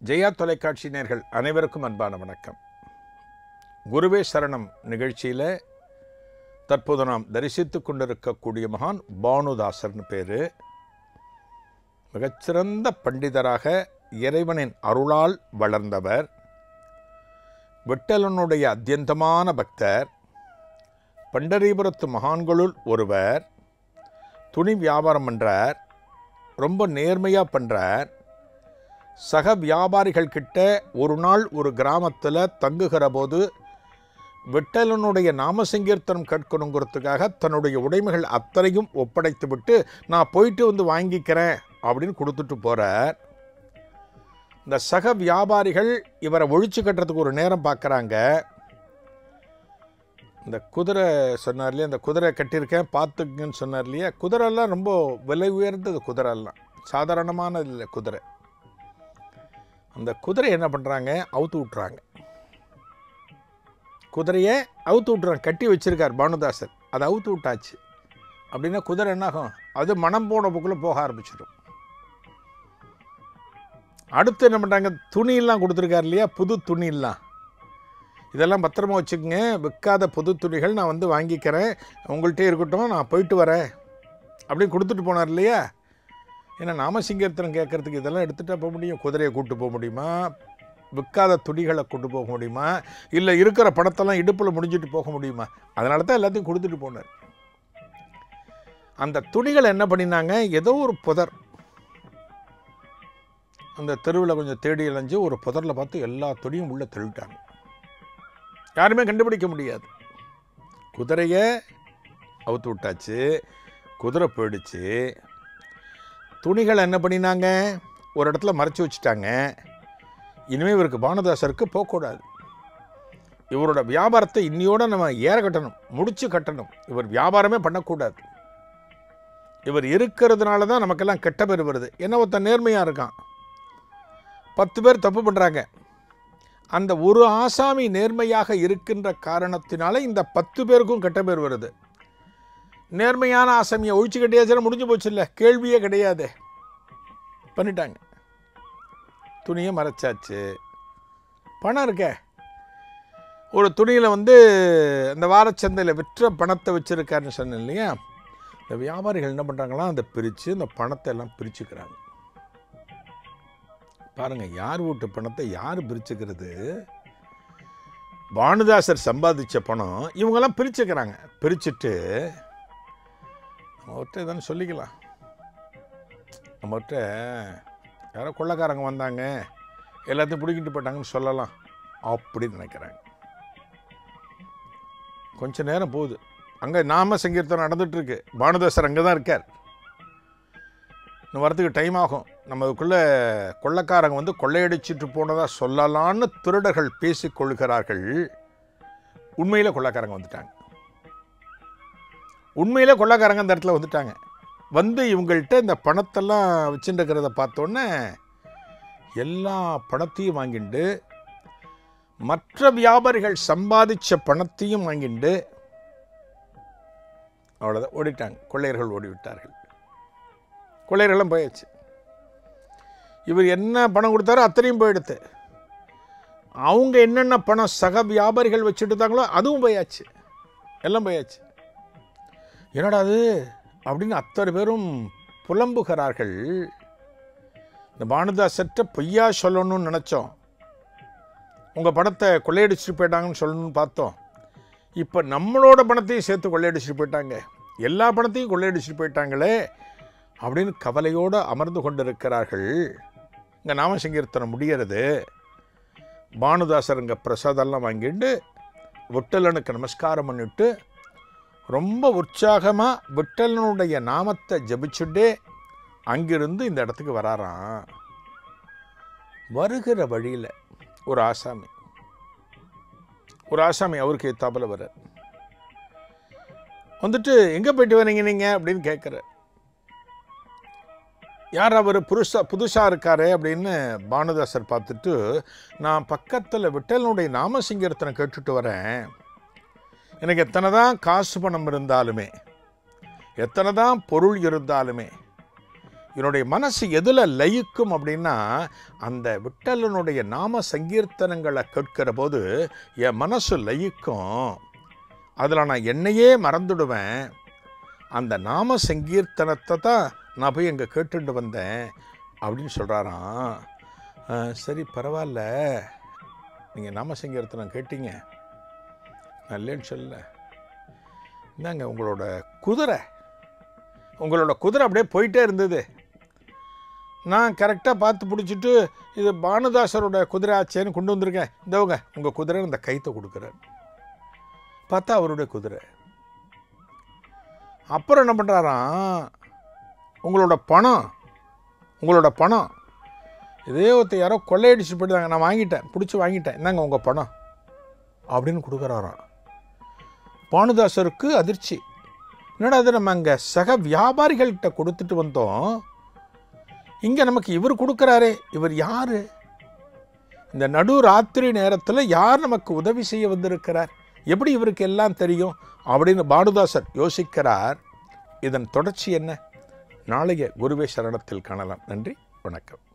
ஜெயா தொலைக்காட்சி நேர்கள் அனைவருக்கும் அன்பான வணக்கம் குருவே சரணம் நிகழ்ச்சியில் தற்போது நாம் தரிசித்து கொண்டிருக்கக்கூடிய மகான் பானுதாசர்னு பேர் மிகச்சிறந்த பண்டிதராக இறைவனின் அருளால் வளர்ந்தவர் விட்டலனுடைய அத்தியந்தமான பக்தர் பண்டரிபுரத்து மகான்களுள் ஒருவர் துணி வியாபாரம் பண்ணுறார் ரொம்ப நேர்மையாக பண்ணுறார் சக வியாபாரிகள் கிட்ட ஒரு நாள் ஒரு கிராமத்தில் தங்குகிற போது விட்டலனுடைய நாமசங்கீர்த்தனம் கேட்கணுங்கிறதுக்காக தன்னுடைய உடைமைகள் அத்தனையும் ஒப்படைத்து விட்டு நான் போயிட்டு வந்து வாங்கிக்கிறேன் அப்படின்னு கொடுத்துட்டு போகிறார் இந்த சக வியாபாரிகள் இவரை ஒழிச்சு கட்டுறதுக்கு ஒரு நேரம் பார்க்குறாங்க இந்த குதிரை சொன்னார் இல்லையா இந்த குதிரை கட்டியிருக்கேன் பார்த்துக்குங்கன்னு சொன்னார் இல்லையா குதிரைலாம் ரொம்ப விலை உயர்ந்தது குதிரைலாம் சாதாரணமானது இல்லை குதிரை அந்த குதிரை என்ன பண்ணுறாங்க அவுத்து விட்றாங்க குதிரையை அவுத்து விட்றாங்க கட்டி வச்சிருக்கார் பானுதாசர் அதை அவுத்து விட்டாச்சு அப்படின்னா குதிரை என்னாகும் அது மனம் போன போக்குள்ள போக ஆரம்பிச்சிடும் அடுத்து என்ன பண்ணுறாங்க துணியெல்லாம் கொடுத்துருக்காரு இல்லையா புது துணியெல்லாம் இதெல்லாம் பத்திரமா வச்சுக்கோங்க விற்காத புது துணிகள் நான் வந்து வாங்கிக்கிறேன் உங்கள்கிட்டே இருக்கட்டும் நான் போயிட்டு வரேன் அப்படின்னு கொடுத்துட்டு போனார் இல்லையா ஏன்னா நாமசிங்கர்த்தனம் கேட்குறதுக்கு இதெல்லாம் எடுத்துகிட்டா போக முடியும் குதிரையை கூட்டு போக முடியுமா விற்காத துணிகளை கொண்டு போக முடியுமா இல்லை இருக்கிற பணத்தெல்லாம் இடுப்பில் முடிஞ்சிட்டு போக முடியுமா அதனால தான் எல்லாத்தையும் கொடுத்துட்டு போனார் அந்த துணிகளை என்ன பண்ணினாங்க ஏதோ ஒரு புதர் அந்த தெருவில் கொஞ்சம் தேடி இளைஞ்சு ஒரு புதரில் பார்த்து எல்லா துணியும் உள்ளே தள்ளிட்டாங்க யாருமே கண்டுபிடிக்க முடியாது குதிரையை அவுத்து விட்டாச்சு குதிரை போயிடுச்சு துணிகளை என்ன பண்ணினாங்க ஒரு இடத்துல மறைச்சி வச்சுட்டாங்க இனிமேல் இவருக்கு பானுதாசருக்கு போகக்கூடாது இவரோட வியாபாரத்தை இன்னியோட நம்ம ஏற கட்டணும் முடிச்சு கட்டணும் இவர் வியாபாரமே பண்ணக்கூடாது இவர் இருக்கிறதுனால தான் நமக்கெல்லாம் கெட்ட பேர் வருது என்ன ஒருத்தன் நேர்மையாக இருக்கான் பத்து பேர் தப்பு பண்ணுறாங்க அந்த ஒரு ஆசாமி நேர்மையாக இருக்கின்ற காரணத்தினால இந்த பத்து பேருக்கும் கெட்ட பேர் வருது நேர்மையான ஆசாமியை ஒழிச்சு கட்டியாச்சுன்னா முடிஞ்சு போச்சு இல்லை கேள்வியே கிடையாது பண்ணிட்டாங்க துணியை மறைச்சாச்சு பணம் இருக்கே ஒரு துணியில் வந்து இந்த வாரச்சந்தையில் விற்ற பணத்தை வச்சுருக்காருன்னு சொன்னேன் இல்லையா இந்த வியாபாரிகள் என்ன பண்ணுறாங்களா அதை பிரித்து இந்த பணத்தை எல்லாம் பிரிச்சுக்கிறாங்க பாருங்கள் யார் வீட்டு பணத்தை யார் பிரிச்சுக்கிறது பானுதாசர் சம்பாதிச்ச பணம் இவங்கெல்லாம் பிரிச்சுக்கிறாங்க பிரிச்சுட்டு நம்மகிட்ட எதானு சொல்லிக்கலாம் நம்மகிட்ட யாரோ கொள்ளைக்காரங்க வந்தாங்க எல்லாத்தையும் பிடிக்கிட்டு போயிட்டாங்கன்னு சொல்லலாம் அப்படின்னு நினைக்கிறாங்க கொஞ்ச நேரம் போகுது அங்கே நாம சங்கீர்த்தனம் நடந்துட்டு இருக்கு பானுதாசர் அங்கே தான் இருக்கார் இன்னும் வரத்துக்கு டைம் ஆகும் நம்ம அதுக்குள்ளே கொள்ளைக்காரங்க வந்து கொள்ளையடிச்சிட்டு போனதாக சொல்லலான்னு திருடர்கள் பேசிக் கொள்கிறார்கள் உண்மையில் கொள்ளைக்காரங்க வந்துட்டாங்க உண்மையில் கொள்ளைக்காரங்க அந்த இடத்துல வந்துட்டாங்க வந்து இவங்கள்ட்ட இந்த பணத்தெல்லாம் வச்சுட்டுருக்கிறத பார்த்தோன்னே எல்லா பணத்தையும் வாங்கிண்டு மற்ற வியாபாரிகள் சம்பாதிச்ச பணத்தையும் வாங்கிண்டு அவ்வளோதான் ஓடிட்டாங்க கொள்ளையர்கள் ஓடிவிட்டார்கள் கொள்ளையர்களும் போயாச்சு இவர் என்ன பணம் கொடுத்தாரோ அத்தனையும் போயிடுத்து அவங்க என்னென்ன பணம் சக வியாபாரிகள் வச்சுட்டு இருந்தாங்களோ அதுவும் போயாச்சு எல்லாம் போயாச்சு என்னடா அது அப்படின்னு அத்தனை பேரும் புலம்புகிறார்கள் இந்த பானுதாசற்ற பொய்யா சொல்லணும்னு நினச்சோம் உங்கள் பணத்தை கொள்ளையடிச்சிட்டு போயிட்டாங்கன்னு சொல்லணும்னு பார்த்தோம் இப்போ நம்மளோட பணத்தையும் சேர்த்து கொள்ளையடிச்சிட்டு போயிட்டாங்க எல்லா பணத்தையும் கொள்ளையடிச்சிட்டு போயிட்டாங்களே அப்படின்னு கவலையோடு அமர்ந்து கொண்டிருக்கிறார்கள் இங்கே நாமசங்கீர்த்தனம் முடிகிறது பானுதாசர் இங்கே பிரசாதம்லாம் வாங்கிட்டு விட்டலனுக்கு நமஸ்காரம் பண்ணிட்டு ரொம்ப உற்சாகமாக விட்டலனுடைய நாமத்தை ஜபிச்சுட்டே அங்கிருந்து இந்த இடத்துக்கு வராராம் வருகிற வழியில் ஒரு ஆசாமி ஒரு ஆசாமி அவருக்கு ஏத்தாப்புல வர வந்துட்டு எங்கே போயிட்டு வரீங்க நீங்கள் அப்படின்னு கேட்குற யார் அவர் புதுசா புதுசாக இருக்காரே அப்படின்னு பானுதாசர் பார்த்துட்டு நான் பக்கத்தில் விட்டலனுடைய நாமசிங்கரத்தனை கேட்டுட்டு வரேன் எனக்கு எத்தனை தான் காசு பணம் இருந்தாலுமே எத்தனை தான் பொருள் இருந்தாலுமே என்னுடைய மனசு எதில் லயிக்கும் அப்படின்னா அந்த விட்டலனுடைய நாம சங்கீர்த்தனங்களை கேட்கிற போது என் மனசு லயிக்கும் அதில் நான் என்னையே மறந்துடுவேன் அந்த நாம சங்கீர்த்தனத்தை தான் நான் போய் அங்கே கேட்டுட்டு வந்தேன் அப்படின்னு சொல்கிறாராம் "அஹ், சரி பரவாயில்ல நீங்கள் நாம சங்கீர்த்தனம் கேட்டீங்க நான் இல்லைன்னு சொல்லல இந்தாங்க உங்களோட குதிரை உங்களோட குதிரை அப்படியே போயிட்டே இருந்தது நான் கரெக்டாக பார்த்து பிடிச்சிட்டு இது பானுதாசரோட குதிரை ஆச்சேன்னு கொண்டு வந்திருக்கேன் இந்தவங்க உங்கள் குதிரை இந்த கைத்தை கொடுக்குறேன் பார்த்தா அவருடைய குதிரை அப்புறம் என்ன பண்ணுறாராம் உங்களோட பணம் உங்களோட பணம் இதே ஒருத்தர் யாரோ கொள்ளையடிச்சு போயிட்டாங்க நான் வாங்கிட்டேன் பிடிச்சி வாங்கிட்டேன் இந்தாங்க உங்கள் பணம் அப்படின்னு கொடுக்குறாராம் பானுதாசருக்கு அதிர்ச்சி என்னடா அது நம்ம அங்கே சக வியாபாரிகள்கிட்ட கொடுத்துட்டு வந்தோம் இங்கே நமக்கு இவர் கொடுக்குறாரே இவர் யார் இந்த நடு ராத்திரி நேரத்தில் யார் நமக்கு உதவி செய்ய வந்திருக்கிறார் எப்படி இவருக்கு எல்லாம் தெரியும் அப்படின்னு பானுதாசர் யோசிக்கிறார் இதன் தொடர்ச்சி என்ன நாளைய குருவே சரணத்தில் காணலாம் நன்றி வணக்கம்